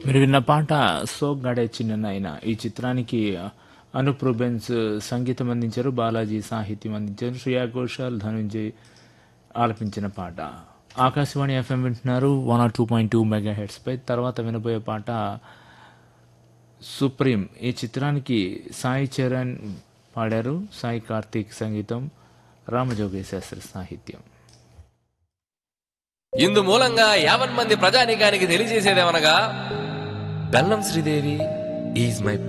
మీరు విన్న పాట సోగ్గాడే చిన్న నాయన ఈ చిత్రానికి అనూప్ రూబెన్స్ సంగీతం అందించారు బాలాజీ సాహిత్యం అందించారు శ్రేయా ఘోషాల్ ధనుంజయ్ ఆలపించిన పాట ఆకాశవాణి ఎఫ్ఎం వింటున్నారు one R two point two megahertz పై తర్వాత వినబోయే పాట సుప్రీం ఈ చిత్రానికి సాయి చరణ్ పాడారు సాయి కార్తీక్ సంగీతం రామజోగి శాస్త్రి సాహిత్యం ఇందు మూలంగా యావన్ మంది ప్రజానీకానికి తెలియజేసేదేమనగా బెల్లం శ్రీదేవి ఈజ్ మై